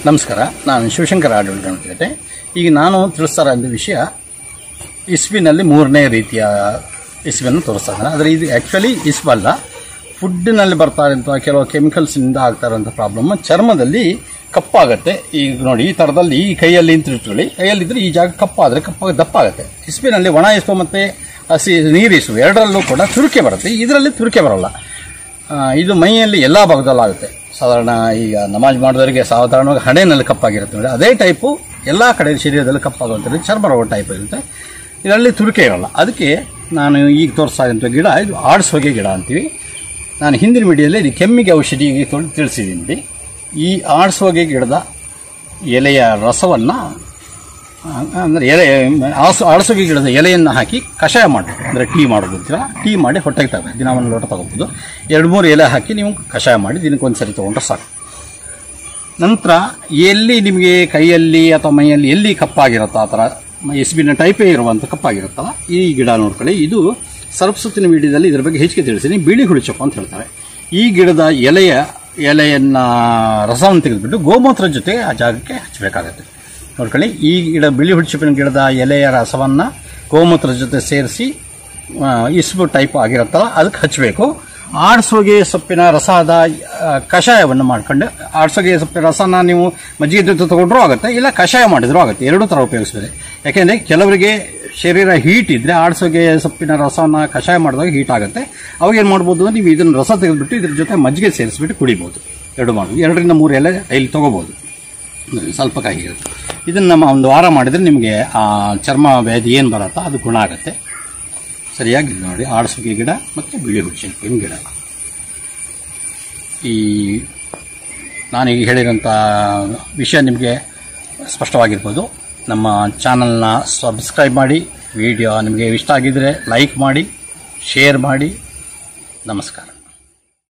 ನಮಸ್ಕಾರ ನಾನು ಶಿವಶಂಕರ ಆಡಳಿತ ಅಂತ ಈಗ ನಾನು ತಿಳಿಸ್ತಾ ಇರೋ ವಿಷಯ ಇಸ್ವಿನಲ್ಲಿ ಮೂರನೇ ರೀತಿಯ ಇಸ್ವಿಯನ್ನು ತೋರಿಸ್ತಾ ಇದ್ದಾನೆ ಆದರೆ ಇದು ಆ್ಯಕ್ಚುಲಿ ಇಸ್ವಲ್ಲ ಫುಡ್ಡಿನಲ್ಲಿ ಬರ್ತಾ ಇರುವಂಥ ಕೆಲವು ಕೆಮಿಕಲ್ಸಿಂದ ಆಗ್ತಾ ಇರೋಂಥ ಪ್ರಾಬ್ಲಮ್ ಚರ್ಮದಲ್ಲಿ ಕಪ್ಪಾಗುತ್ತೆ ಈಗ ನೋಡಿ ಈ ಥರದಲ್ಲಿ ಈ ಕೈಯಲ್ಲಿ ನಿಂತಿಟ್ಕೊಳ್ಳಿ ಕೈಯಲ್ಲಿದ್ದರೆ ಈ ಜಾಗ ಕಪ್ಪಾದರೆ ಕಪ್ಪಾಗ ದಪ್ಪಾಗುತ್ತೆ ಇಸ್ವಿನಲ್ಲಿ ಒಣ ಇಸ್ವ ಮತ್ತು ಹಸಿ ನೀರು ಇಸ್ವು ಎರಡರಲ್ಲೂ ಕೂಡ ತುರಿಕೆ ಬರುತ್ತೆ ಇದರಲ್ಲಿ ತುರಿಕೆ ಬರೋಲ್ಲ ಆ, ಇದು ಮೈಯಲ್ಲಿ ಎಲ್ಲ ಭಾಗದಲ್ಲೂ ಆಗುತ್ತೆ ಸಾಧಾರಣ ಈಗ ನಮಾಜ್ ಮಾಡಿದವರಿಗೆ ಸಾಧಾರಣವಾಗಿ ಹಣೆಯಲ್ಲಿ ಕಪ್ಪಾಗಿರುತ್ತೆ ನೋಡಿ ಅದೇ ಟೈಪು ಎಲ್ಲ ಕಡೆ ಶರೀರದಲ್ಲಿ ಕಪ್ಪಾಗುವಂಥದ್ದು ಚರ್ಮ ರೋಗ ಟೈಪ್ ಇರುತ್ತೆ ಇದರಲ್ಲಿ ತುರಿಕೆ ಇರೋಲ್ಲ ಅದಕ್ಕೆ ನಾನು ಈಗ ತೋರಿಸ್ತಾ ಇದ್ದಂಥ ಗಿಡ ಇದು ಆಡಿಸೋಗೆ ಗಿಡ ಅಂತೀವಿ ನಾನು ಹಿಂದಿನ ವಿಡಿಯೋದಲ್ಲಿ ಇದು ಕೆಮ್ಮಿಗೆ ಔಷಧಿ ತೊಳೆದು ತಿಳಿಸಿದ್ದೀನಿ ನೋಡಿ ಈ ಆಡಿಸೋಗೆ ಗಿಡದ ಎಲೆಯ ರಸವನ್ನು ಅಂದರೆ ಎಲೆ ಆಸು ಅಳಸುಗೆ ಗಿಡದ ಎಲೆಯನ್ನು ಹಾಕಿ ಕಷಾಯ ಮಾಡಬೇಕು ಅಂದರೆ ಟೀ ಮಾಡೋದು ಅಂತೀರ ಟೀ ಮಾಡಿ ಹೊಟ್ಟೆಗೆ ತಗೋಬೇಕು ದಿನ ಒಂದು ಲೋಟ ತಗೋಬೋದು ಎರಡು ಮೂರು ಎಲೆ ಹಾಕಿ ನೀವು ಕಷಾಯ ಮಾಡಿ ದಿನಕ್ಕೆ ಒಂದು ಸರಿ ತೊಗೊಂಡ್ರೆ ಸಾಕು ನಂತರ ಎಲ್ಲಿ ನಿಮಗೆ ಕೈಯಲ್ಲಿ ಅಥವಾ ಮೈಯಲ್ಲಿ ಎಲ್ಲಿ ಕಪ್ಪಾಗಿರುತ್ತೋ ಆ ಥರ ಎಸ್ಬಿನ ಟೈಪೇ ಇರುವಂಥ ಕಪ್ಪಾಗಿರುತ್ತಲ್ಲ ಈ ಗಿಡ ನೋಡ್ಕೊಳ್ಳಿ ಇದು ಸರ್ಪಸುತ್ತಿನ ವಿಡಿಯೋದಲ್ಲಿ ಇದರ ಬಗ್ಗೆ ಹೆಚ್ಚಿಗೆ ತಿಳಿಸಿನಿ ಬಿಳಿ ಹುಳಿಚಪ್ಪ ಅಂತ ಹೇಳ್ತಾರೆ ಈ ಗಿಡದ ಎಲೆಯ ಎಲೆಯನ್ನು ರಸವನ್ನು ತೆಗೆದುಬಿಟ್ಟು ಗೋಮೂತ್ರ ಜೊತೆ ಆ ಜಾಗಕ್ಕೆ ಹಚ್ಚಬೇಕಾಗತ್ತೆ ನೋಡ್ಕೊಳ್ಳಿ ಈ ಗಿಡ ಬಿಳಿ ಹುಳಿಚಪ್ಪಿನ ಗಿಡದ ಎಲೆಯ ರಸವನ್ನು ಗೋಮೂತ್ರ ಜೊತೆ ಸೇರಿಸಿ ಇಸ್ಬು ಟೈಪ್ ಆಗಿರುತ್ತಲ್ಲ ಅದಕ್ಕೆ ಹಚ್ಚಬೇಕು ಆಡ್ಸೋಗೆ ಸೊಪ್ಪಿನ ರಸದ ಆ, ಕಷಾಯವನ್ನು ಮಾಡ್ಕೊಂಡು ಆಡ್ಸೋಗೆ ಸೊಪ್ಪಿನ ರಸನ ನೀವು ಮಜ್ಜಿಗೆ ಜೊತೆ ತಗೊಂಡ್ರೂ ಆಗುತ್ತೆ ಇಲ್ಲ ಕಷಾಯ ಮಾಡಿದ್ರೂ ಆಗುತ್ತೆ ಎರಡೂ ಥರ ಉಪಯೋಗಿಸ್ಬೋದು ಯಾಕೆಂದರೆ ಕೆಲವರಿಗೆ ಶರೀರ ಹೀಟ್ ಇದ್ದರೆ ಆಡ್ಸೋಗೆ ಸೊಪ್ಪಿನ ರಸನ ಕಷಾಯ ಮಾಡಿದಾಗ ಹೀಟ್ ಆಗುತ್ತೆ ಅವಾಗ ಏನು ಮಾಡ್ಬೋದು ಅಂದ್ರೆ ನೀವು ಇದನ್ನು ರಸ ತೆಗೆದುಬಿಟ್ಟು ಇದ್ರ ಜೊತೆ ಮಜ್ಜಿಗೆ ಸೇರಿಸ್ಬಿಟ್ಟು ಕುಡಿಬೋದು ಎರಡು ಮಾಡ್ಬೋದು ಎರಡರಿಂದ ಮೂರು ಎಲೆ ಡೈಲಿ ತೊಗೋಬೋದು ಅಂದ್ರೆ ಸ್ವಲ್ಪ ಕಾಯಿ ಇರುತ್ತೆ ಇದನ್ನು ನಮ್ಮ ಒಂದು ವಾರ ಮಾಡಿದರೆ ನಿಮಗೆ ಆ ಚರ್ಮ ವ್ಯಾಧಿ ಏನು ಬರುತ್ತೋ ಅದು ಗುಣ ಆಗುತ್ತೆ ಸರಿಯಾಗಿ ಇದು ನೋಡಿ ಆಡಸುಗೆ ಗಿಡ ಮತ್ತು ಬಿಳಿ ಹುಣಸಿನ ಗಿಡ ಈ ನಾನೀಗ ಹೇಳಿರೋಂಥ ವಿಷಯ ನಿಮಗೆ ಸ್ಪಷ್ಟವಾಗಿರ್ಬೋದು ನಮ್ಮ ಚಾನಲ್ನ ಸಬ್ಸ್ಕ್ರೈಬ್ ಮಾಡಿ ವಿಡಿಯೋ ನಿಮಗೆ ಇಷ್ಟ ಆಗಿದ್ದರೆ ಲೈಕ್ ಮಾಡಿ ಶೇರ್ ಮಾಡಿ ನಮಸ್ಕಾರ